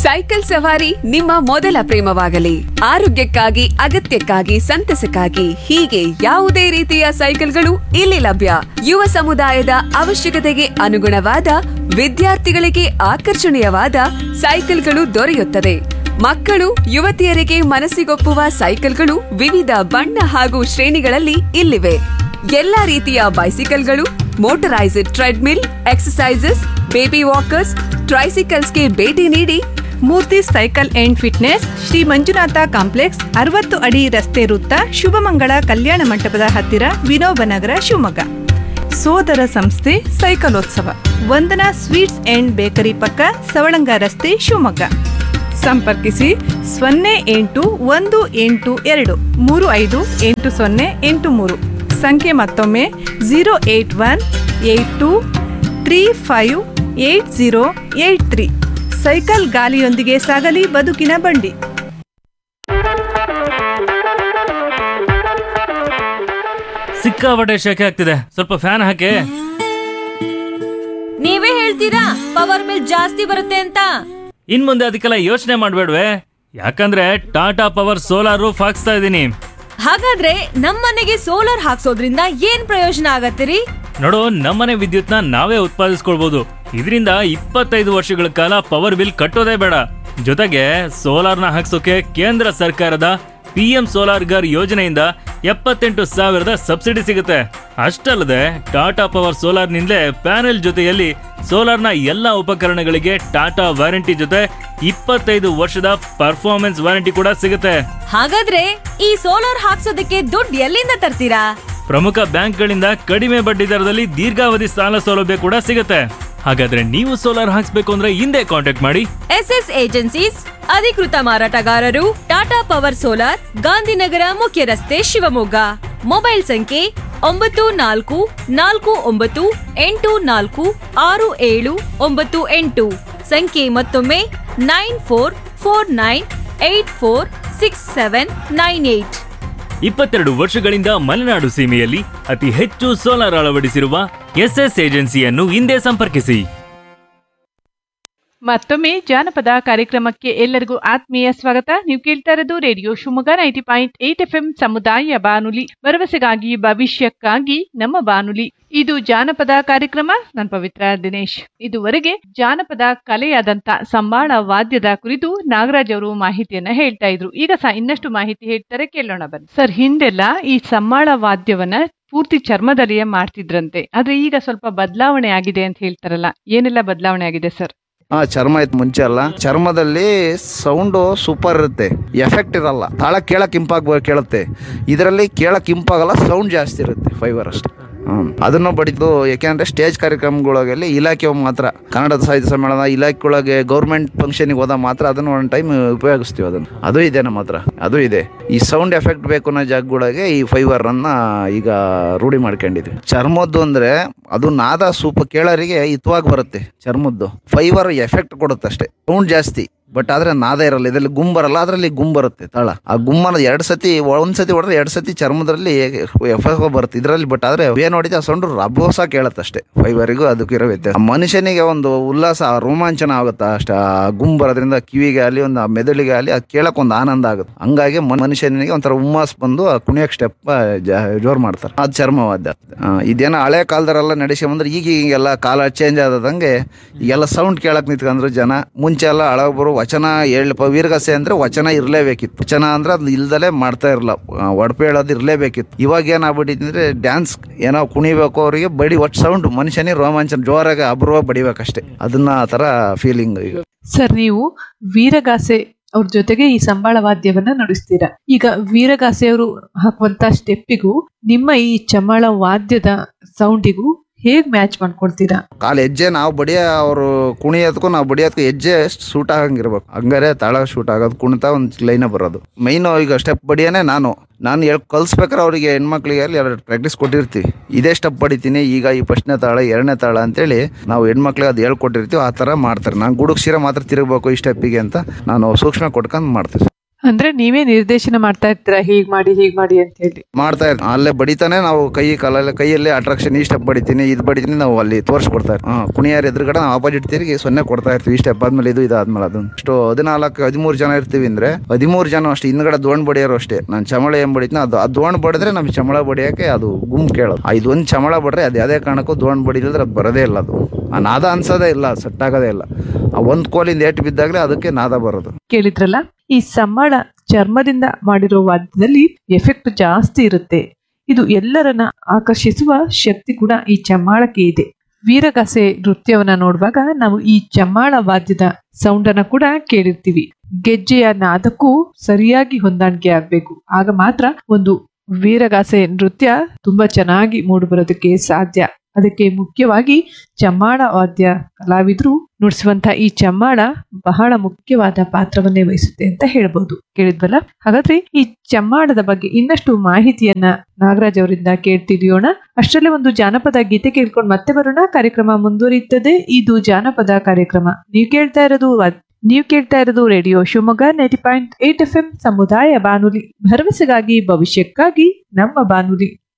cycle ಸವಾರಿ ನಿಮ್ಮ ಮೊದಲ ಪ್ರೇಮವಾಗಲಿ ಆರೋಗ್ಯಕ್ಕಾಗಿ ಅಗತ್ಯಕ್ಕಾಗಿ ಸಂತಸಕ್ಕಾಗಿ ಹೀಗೆ ಯಾವುದೇ ರೀತಿಯ ಸೈಕಲ್ಗಳು ಇಲ್ಲಿ ಲಭ್ಯ ಯುವ ಸಮುದಾಯದ ಅವಶ್ಯಕತೆಗೆ ಅನುಗುಣವಾದ ವಿದ್ಯಾರ್ಥಿಗಳಿಗೆ ಆಕರ್ಷಣೀಯವಾದ ಸೈಕಲ್ಗಳು ದೊರೆಯುತ್ತದೆ ಮಕ್ಕಳು ಯುವತಿಯರಿಗೆ ಮನಸ್ಸಿಗೊಪ್ಪುವ ಸೈಕಲ್ಗಳು ವಿವಿಧ ಬಣ್ಣ ಹಾಗೂ ಶ್ರೇಣಿಗಳಲ್ಲಿ ಇಲ್ಲಿವೆ ಎಲ್ಲಾ ರೀತಿಯ ಬೈಸಿಕಲ್ಗಳು ಮೋಟರೈಸ್ಡ್ ಟ್ರೆಡ್ಮಿಲ್ ಎಕ್ಸಸೈಸಸ್ ಬೇಬಿ ವಾಕರ್ಸ್ ಟ್ರೈಸಿಕಲ್ಸ್ಗೆ ಭೇಟಿ ನೀಡಿ Murthy cycle and fitness Shri Manjunatha complex ಅರವತ್ತು ಅಡಿ ರಸ್ತೆ ವೃತ್ತ ಶುಭಮಂಗಳ ಕಲ್ಯಾಣ ಮಂಟಪದ ಹತ್ತಿರ ವಿನೋಬ ನಗರ ಶಿವಮೊಗ್ಗ ಸೋದರ ಸಂಸ್ಥೆ ಸೈಕಲೋತ್ಸವ ವಂದನಾ ಸ್ವೀಟ್ಸ್ ಅಂಡ್ ಬೇಕರಿ ಪಕ್ಕ ಸವಳಂಗ ರಸ್ತೆ ಶಿವಮೊಗ್ಗ ಸಂಪರ್ಕಿಸಿ ಸೊನ್ನೆ ಎಂಟು ಒಂದು ಎಂಟು ಎರಡು ಮೂರು ಐದು ಎಂಟು ಸೊನ್ನೆ ಎಂಟು ಮೂರು ಸಂಖ್ಯೆ ಮತ್ತೊಮ್ಮೆ zero eight one eight two three five eight zero eight three cycle ಗಾಲಿಯೊಂದಿಗೆ ಸಾಗಲಿ ಬದುಕಿನ ಬಂಡಿ ಸಿಕ್ಕಾಪಟ್ಟೆ ಶೆಕೆ ಆಗ್ತಿದೆ ಸ್ವಲ್ಪ ಫ್ಯಾನ್ ಹಾಕಿ ನೀವೇ ಹೇಳ್ತೀರಾ ಪವರ್ ಬಿಲ್ ಜಾಸ್ತಿ ಬರುತ್ತೆ ಅಂತ ಇನ್ ಮುಂದೆ ಅದಕ್ಕೆಲ್ಲ ಯೋಚನೆ ಮಾಡ್ಬೇಡ್ವೆ ಯಾಕಂದ್ರೆ ಟಾಟಾ ಪವರ್ ಸೋಲಾರ್ ರೂಫ್ ಹಾಕ್ಸ್ತಾ ಇದ್ದೀನಿ ಹಾಗಾದ್ರೆ ನಮ್ಮನೆಗೆ ಸೋಲಾರ್ ಹಾಕ್ಸೋದ್ರಿಂದ ಏನ್ ಪ್ರಯೋಜನ ಆಗತ್ತಿರಿ ನೋಡು ನಮ್ಮನೆ ವಿದ್ಯುತ್ನ ನಾವೇ ಉತ್ಪಾದಿಸ್ಕೊಳ್ಬಹುದು ಇದರಿಂದ ಇಪ್ಪತ್ತೈದು ವರ್ಷಗಳ ಕಾಲ ಪವರ್ ಬಿಲ್ ಕಟ್ಟೋದೇ ಬೇಡ ಜೊತೆಗೆ ಸೋಲಾರ್ನ ಹಾಕ್ಸೋಕೆ ಕೇಂದ್ರ ಸರ್ಕಾರದ ಪಿ ಎಂ ಸೋಲಾರ್ ಗರ್ ಯೋಜನೆಯಿಂದ ಎಪ್ಪತ್ತೆಂಟು ಸಾವಿರದ ಸಬ್ಸಿಡಿ ಸಿಗುತ್ತೆ ಅಷ್ಟಲ್ಲದೆ ಟಾಟಾ ಪವರ್ ಸೋಲಾರ್ನಿಂದಲೇ ಪ್ಯಾನೆಲ್ ಜೊತೆಯಲ್ಲಿ ಸೋಲಾರ್ನ ಎಲ್ಲ ಉಪಕರಣಗಳಿಗೆ ಟಾಟಾ ವಾರಂಟಿ ಜೊತೆ ಇಪ್ಪತ್ತೈದು ವರ್ಷದ ಪರ್ಫಾರ್ಮೆನ್ಸ್ ವಾರಂಟಿ ಕೂಡ ಸಿಗುತ್ತೆ ಹಾಗಾದ್ರೆ ಈ ಸೋಲಾರ್ ಹಾಕ್ಸೋದಕ್ಕೆ ದುಡ್ಡು ಎಲ್ಲಿಂದ ತರ್ತೀರಾ ಪ್ರಮುಖ ಬ್ಯಾಂಕ್ಗಳಿಂದ ಕಡಿಮೆ ಬಡ್ಡಿ ದರದಲ್ಲಿ ದೀರ್ಘಾವಧಿ ಸಾಲ ಸೌಲಭ್ಯ ಕೂಡ ಸಿಗುತ್ತೆ ಹಾಗಾದ್ರೆ ನೀವು ಸೋಲಾರ್ ಹಾಕ್ಸ್ಬೇಕು ಅಂದ್ರೆ ಹಿಂದೆ ಕಾಂಟ್ಯಾಕ್ಟ್ ಮಾಡಿ ಎಸ್ ಎಸ್ ಏಜೆನ್ಸೀಸ್ ಅಧಿಕೃತ ಮಾರಾಟಗಾರರು ಟಾಟಾ ಪವರ್ ಸೋಲಾರ್ ಗಾಂಧಿನಗರ ಮುಖ್ಯ ರಸ್ತೆ ಶಿವಮೊಗ್ಗ ಮೊಬೈಲ್ ಸಂಖ್ಯೆ ಒಂಬತ್ತು ನಾಲ್ಕು ನಾಲ್ಕು ಒಂಬತ್ತು ಎಂಟು ನಾಲ್ಕು ಆರು ಏಳು ಒಂಬತ್ತು ಎಂಟು ಸಂಖ್ಯೆ ಮತ್ತೊಮ್ಮೆ nine four four nine eight four six seven nine eight ಇಪ್ಪತ್ತೆರಡು ವರ್ಷಗಳಿಂದ ಮಲೆನಾಡು ಸೀಮೆಯಲ್ಲಿ ಅತಿ ಹೆಚ್ಚು ಸೋಲಾರ್ ಅಳವಡಿಸಿರುವ ಎಸ್ಎಸ್ ಏಜೆನ್ಸಿಯನ್ನು ಹಿಂದೆ ಸಂಪರ್ಕಿಸಿ ಮತ್ತೊಮ್ಮೆ ಜಾನಪದ ಕಾರ್ಯಕ್ರಮಕ್ಕೆ ಎಲ್ಲರಿಗೂ ಆತ್ಮೀಯ ಸ್ವಾಗತ ನೀವು ಕೇಳ್ತಾ ಇರೋದು radio Shivamogga ninety point eight F M ಸಮುದಾಯ ಬಾನುಲಿ ಭರವಸೆಗಾಗಿ ಭವಿಷ್ಯಕ್ಕಾಗಿ ನಮ್ಮ ಬಾನುಲಿ ಇದು ಜಾನಪದ ಕಾರ್ಯಕ್ರಮ ನಾನು ಪವಿತ್ರ ದಿನೇಶ್ ಇದುವರೆಗೆ ಜಾನಪದ ಕಲೆಯಾದಂತ ಸಂಬಾಳ ವಾದ್ಯದ ಕುರಿತು ನಾಗರಾಜ್ ಅವರು ಮಾಹಿತಿಯನ್ನ ಹೇಳ್ತಾ ಇದ್ರು ಈಗ ಸಹ ಇನ್ನಷ್ಟು ಮಾಹಿತಿ ಹೇಳ್ತಾರೆ ಕೇಳೋಣ ಬನ್ನಿ ಸರ್ ಹಿಂದೆಲ್ಲ ಈ ಸಂಬಾಳ ವಾದ್ಯವನ್ನ ಪೂರ್ತಿ ಚರ್ಮದಲ್ಲಿಯೇ ಮಾಡ್ತಿದ್ರಂತೆ ಆದ್ರೆ ಈಗ ಸ್ವಲ್ಪ ಬದಲಾವಣೆ ಆಗಿದೆ ಅಂತ ಹೇಳ್ತಾರಲ್ಲ ಏನೆಲ್ಲ ಬದಲಾವಣೆ ಆಗಿದೆ ಸರ್ ಹಾ ಚರ್ಮ ಇತ್ತು ಮುಂಚೆ ಅಲ್ಲ ಚರ್ಮದಲ್ಲಿ ಸೌಂಡು ಸೂಪರ್ ಇರುತ್ತೆ ಎಫೆಕ್ಟ್ ಇರಲ್ಲ ತಾಳ ಕೇಳಕ್ ಇಂಪಾಗ ಕೇಳುತ್ತೆ ಇದರಲ್ಲಿ ಕೇಳಕ್ ಇಂಪಾಗಲ್ಲ ಸೌಂಡ್ ಜಾಸ್ತಿ ಇರುತ್ತೆ ಫೈಬರ್ ಅಷ್ಟೇ ಹ್ಮ್ ಅದನ್ನು ಬಡಿದು ಯಾಕೆಂದ್ರೆ ಸ್ಟೇಜ್ ಕಾರ್ಯಕ್ರಮಗಳಲ್ಲಿ ಇಲಾಖೆ ಮಾತ್ರ ಕನ್ನಡದ ಸಾಹಿತ್ಯ ಸಮ್ಮೇಳನ ಇಲಾಖೆ ಒಳಗೆ ಗೌರ್ಮೆಂಟ್ ಫಂಕ್ಷನ್ಗೆ ಹೋದ ಮಾತ್ರ ಅದನ್ನು ಒಂದು ಟೈಮ್ ಉಪಯೋಗಿಸ್ತೀವಿ ಅದನ್ನು ಅದು ಇದೆ ನಮ್ಮ ಹತ್ರ ಅದು ಇದೆ ಈ ಸೌಂಡ್ ಎಫೆಕ್ಟ್ ಬೇಕು ಅನ್ನೋ ಜಾಗಗಳಿಗೆ ಈ ಫೈಬರ್ ಅನ್ನ ಈಗ ರೂಢಿ ಮಾಡ್ಕೊಂಡಿದ್ವಿ ಚರ್ಮದ್ದು ಅಂದ್ರೆ ಅದು ನಾದ ಸೂಪ ಕೇಳೋರಿಗೆ ಹಿತವಾಗಿ ಬರುತ್ತೆ ಚರ್ಮದ್ದು ಫೈಬರ್ ಎಫೆಕ್ಟ್ ಕೊಡುತ್ತೆ ಅಷ್ಟೇ ಸೌಂಡ್ ಜಾಸ್ತಿ ಬಟ್ ಆದ್ರೆ ನಾದ ಇರಲ್ಲ ಇದರಲ್ಲಿ ಗುಮ್ ಬರಲ್ಲ ಅದರಲ್ಲಿ ಗುಮ್ ಬರುತ್ತೆ ತಾಳ ಆ ಗುಮ್ ಅನ್ನೋದು ಎರಡು ಸತಿ ಒಂದ್ ಸತಿ ಹೊಡೆದ್ರೆ ಎರಡು ಸತಿ ಚರ್ಮದಲ್ಲಿ ಎಫೆಕ್ಟ್ ಬರುತ್ತೆ ಇದರಲ್ಲಿ ಬಟ್ ಆದ್ರೆ ಏನ್ ನೋಡಿದ್ರೆ ಆ ಸೌಂಡ್ ರಭೋಸ ಕೇಳುತ್ತೆ ಅಷ್ಟೇ ಫೈಬರಿಗೂ ಅದಕ್ಕೂ ಇರೋ ವ್ಯತ್ಯಾಸ ಆ ಮನುಷ್ಯನಿಗೆ ಒಂದು ಉಲ್ಲಾಸ ಆ ರೋಮಾಂಚನ ಆಗುತ್ತೆ ಅಷ್ಟೇ ಆ ಗುಮ್ ಬರೋದ್ರಿಂದ ಕಿವಿಗೆ ಆಗಲಿ ಒಂದು ಆ ಮೆದುಳಿಗೆ ಆಗಲಿ ಅದು ಕೇಳಕ್ ಒಂದು ಆನಂದ ಆಗುತ್ತೆ ಹಂಗಾಗಿ ಮನ್- ಮನುಷ್ಯನಿಗೆ ಒಂಥರ ಹುಮ್ಮಸ್ ಬಂದು ಆ ಕುಣಿಯಕ್ ಸ್ಟೆಪ್ ಜೋರ್ ಮಾಡ್ತಾರೆ ಅದು ಚರ್ಮವಾದ್ಯ ಆ, ಇದೇನೋ ಹಳೆ ಕಾಲದರೆಲ್ಲ ನಡೆಸಿ ಬಂದ್ರೆ ಈಗ ಈಗೆಲ್ಲ ಕಾಲ ಚೇಂಜ್ ಆದದಂಗೆ ಈಗೆಲ್ಲ ಸೌಂಡ್ ಕೇಳಕ್ ನಿಂತ್ಕೊಂಡ್ರು ಜನ ಮುಂಚೆ ಎಲ್ಲ ಹಳಬರು ವಚನ ಹೇಳ್ ವೀರಗಾಸೆ ಅಂದ್ರೆ ವಚನ ಇರ್ಲೇಬೇಕಿತ್ತು ವಚನ ಅಂದ್ರೆ ಅದು ಇಲ್ದಲೆ ಮಾಡ್ತಾ ಇರಲ್ಲ ಒಡಪೆ ಹೇಳೋದು ಇರ್ಲೇಬೇಕಿತ್ತು ಇವಾಗ ಏನಾಗ್ಬಿಟ್ಟಿದೆ ಅಂದ್ರೆ ಡ್ಯಾನ್ಸ್ ಏನೋ ಕುಣಿಬೇಕು ಅವರಿಗೆ ಬಡಿ ಒಟ್ಟು ಸೌಂಡ್ ಮನುಷ್ಯನಿಗೆ ರೋಮಾಂಚನ ಜೋರಾಗಿ ಅಬ್ರವ ಬಡಿಬೇಕಷ್ಟೇ ಅದನ್ನ ಆ ತರ ಫೀಲಿಂಗ್ ಈಗ ಸರ್ ನೀವು ವೀರಗಾಸೆ ಅವ್ರ ಜೊತೆಗೆ ಈ ಸಂಬಾಳ ವಾದ್ಯವನ್ನ ನುಡಿಸ್ತೀರಾ ಈಗ ವೀರಗಾಸೆಯವರು ಹಾಕುವಂತ ಸ್ಟೆಪ್ಪಿಗೂ ನಿಮ್ಮ ಈ ಚಮಳ ವಾದ್ಯದ ಸೌಂಡಿಗೂ ಹೇಗ್ ಮ್ಯಾಚ್ ಮಾಡ್ಕೊಳ್ತೀರಾ ಕಾಲ್ ಹೆಜ್ಜೆ ನಾವು ಬಡಿಯ ಅವರು ಕುಣಿಯೋದಕ್ಕೂ ನಾವು ಬಡಿಯೋದಕ್ಕೂ ಹೆಜ್ಜೆ ಸೂಟ್ ಆಗಂಗಿರ್ಬೇಕು ಹಂಗಾರೆ ತಾಳ ಶೂಟ್ ಆಗೋದು ಕುಣಿತ ಒಂದು ಲೈನ ಬರೋದು ಮೈನ್ ಈಗ ಸ್ಟೆಪ್ ಬಡಿಯನೇ ನಾನು ನಾನು ಹೇಳ್ ಕಲ್ಸ್ಬೇಕಾದ್ರೆ ಅವರಿಗೆ ಹೆಣ್ಮಕ್ಳಿಗೆ ಅಲ್ಲಿ ಎರಡು ಪ್ರಾಕ್ಟೀಸ್ ಕೊಟ್ಟಿರ್ತೀವಿ ಇದೇ ಸ್ಟೆಪ್ ಬಡಿತೀನಿ ಈಗ ಈ ಫಸ್ಟ್ನೇ ತಾಳ ಎರಡನೇ ತಾಳ ಅಂತೇಳಿ ನಾವು ಹೆಣ್ಮಕ್ಳಿಗೆ ಅದು ಹೇಳ್ಕೊಟ್ಟಿರ್ತೀವಿ ಆ ಥರ ಮಾಡ್ತಾರೆ ನಾನು ಗುಡುಗ್ ಶಿರ ಮಾತ್ರ ತಿರುಗಬೇಕು ಈ ಸ್ಟೆಪ್ಪಿಗೆ ಅಂತ ನಾನು ಸೂಕ್ಷ್ಮ ಕೊಟ್ಕೊಂಡು ಮಾಡ್ತೀವಿ ಅಂದ್ರೆ ನೀವೇ ನಿರ್ದೇಶನ ಮಾಡ್ತಾ ಇರ್ತೀರಾ ಹೀಗ್ ಮಾಡಿ ಹೀಗ್ ಮಾಡಿ ಅಂತ ಹೇಳಿ ಮಾಡ್ತಾ ಇರ್ತೀವಿ ಅಲ್ಲೇ ಬಡಿತಾನೆ ನಾವು ಕೈ ಕಾಲಲ್ಲಿ ಕೈಯಲ್ಲಿ ಅಟ್ರಾಕ್ಷನ್ ಈ ಸ್ಟೆಪ್ ಬಡಿತೀನಿ ಇದು ಬಡಿತೀನಿ ನಾವು ಅಲ್ಲಿ ತೋರಿಸ್ಕೊಡ್ತಾ ಇರ್ತೀವಿ ಹಾಂ ಕುಣಿಯಾರ ಎದುರುಗಡೆ ನಾವು ಆಪೋಸಿಟ್ ತಿರುಗಿ ಸೊನ್ನೆ ಕೊಡ್ತಾ ಇರ್ತೀವಿ ಈ ಸ್ಟೆಪ್ ಆದ್ಮೇಲೆ ಇದು ಇದಾದ್ಮೇಲೆ ಅದು ಅಷ್ಟು ಹದಿನಾಲ್ಕು ಹದಿಮೂರು ಜನ ಇರ್ತೀವಿ ಅಂದ್ರೆ ಹದಿಮೂರು ಜನ ಅಷ್ಟೇ ಹಿಂದ್ಗಡೆ ದೋಣ್ ಬಡಿಯೋರು ಅಷ್ಟೇ ನಾನು ಚಮಳ ಏನ್ ಬಡಿತೀನಿ ಅದು ಆ ದೋಣ್ ಬಡಿದ್ರೆ ನಮ್ಗೆ ಚಮಳ ಬಡಿಯೋಕೆ ಅದು ಗುಂಪು ಕೇಳೋದು ಆ ಇದೊಂದು ಚಮಳ ಬಡ್ರೆ ಅದು ಯಾವುದೇ ಕಾರಣಕ್ಕೂ ದೋಣ್ ಬಡಿಲಿದ್ರೆ ಅದು ಬರೋದೇ ಇಲ್ಲ ಅದು ಆ ನಾದ ಅನ್ಸೋದೇ ಇಲ್ಲ ಸೆಟ್ ಆಗೋದೇ ಇಲ್ಲ ಆ ಒಂದು ಕೋಲಿಂದ ಏಟು ಬಿದ್ದಾಗಲೇ ಅದಕ್ಕೆ ನಾದ ಬರೋದು ಕೇಳಿದ್ರಲ್ಲ ಈ ಸಮ್ಮಾಳ ಚರ್ಮದಿಂದ ಮಾಡಿರೋ ವಾದ್ಯದಲ್ಲಿ ಎಫೆಕ್ಟ್ ಜಾಸ್ತಿ ಇರುತ್ತೆ ಇದು ಎಲ್ಲರನ್ನ ಆಕರ್ಷಿಸುವ ಶಕ್ತಿ ಕೂಡ ಈ ಚಮ್ಮಾಳಕ್ಕೆ ಇದೆ ವೀರಗಾಸೆ ನೃತ್ಯವನ್ನ ನೋಡುವಾಗ ನಾವು ಈ ಚಮ್ಮಾಳ ವಾದ್ಯದ ಸೌಂಡ್ ಅನ್ನ ಕೂಡ ಕೇಳಿರ್ತೀವಿ ಗೆಜ್ಜೆಯ ನಾದಕ್ಕೂ ಸರಿಯಾಗಿ ಹೊಂದಾಣಿಕೆ ಆಗ್ಬೇಕು ಆಗ ಮಾತ್ರ ಒಂದು ವೀರಗಾಸೆ ನೃತ್ಯ ತುಂಬಾ ಚೆನ್ನಾಗಿ ಮೂಡಿಬರೋದಕ್ಕೆ ಸಾಧ್ಯ ಅದಕ್ಕೆ ಮುಖ್ಯವಾಗಿ ಚಮ್ಮಾಳ ವಾದ್ಯ ಕಲಾವಿದರು ನುಡಿಸುವಂತ ಈ ಚಮ್ಮಾಳ ಬಹಳ ಮುಖ್ಯವಾದ ಪಾತ್ರವನ್ನೇ ವಹಿಸುತ್ತೆ ಅಂತ ಹೇಳ್ಬೋದು ಕೇಳಿದ್ವಲ್ಲ ಹಾಗಾದ್ರೆ ಈ ಚಮ್ಮಾಳದ ಬಗ್ಗೆ ಇನ್ನಷ್ಟು ಮಾಹಿತಿಯನ್ನ ನಾಗರಾಜ್ ಅವರಿಂದ ಕೇಳ್ತಿದೆಯೋಣ ಅಷ್ಟರಲ್ಲೇ ಒಂದು ಜಾನಪದ ಗೀತೆ ಕೇಳ್ಕೊಂಡು ಮತ್ತೆ ಬರೋಣ ಕಾರ್ಯಕ್ರಮ ಮುಂದುವರಿಯುತ್ತದೆ ಇದು ಜಾನಪದ ಕಾರ್ಯಕ್ರಮ ನೀವು ಕೇಳ್ತಾ ಇರೋದು ವ- ನೀವು ಕೇಳ್ತಾ ಇರೋದು radio Shivamogga ninety point eight F M ಸಮುದಾಯ ಬಾನುಲಿ ಭರವಸೆಗಾಗಿ ಭವಿಷ್ಯಕ್ಕಾಗಿ ನಮ್ಮ ಬಾನುಲಿ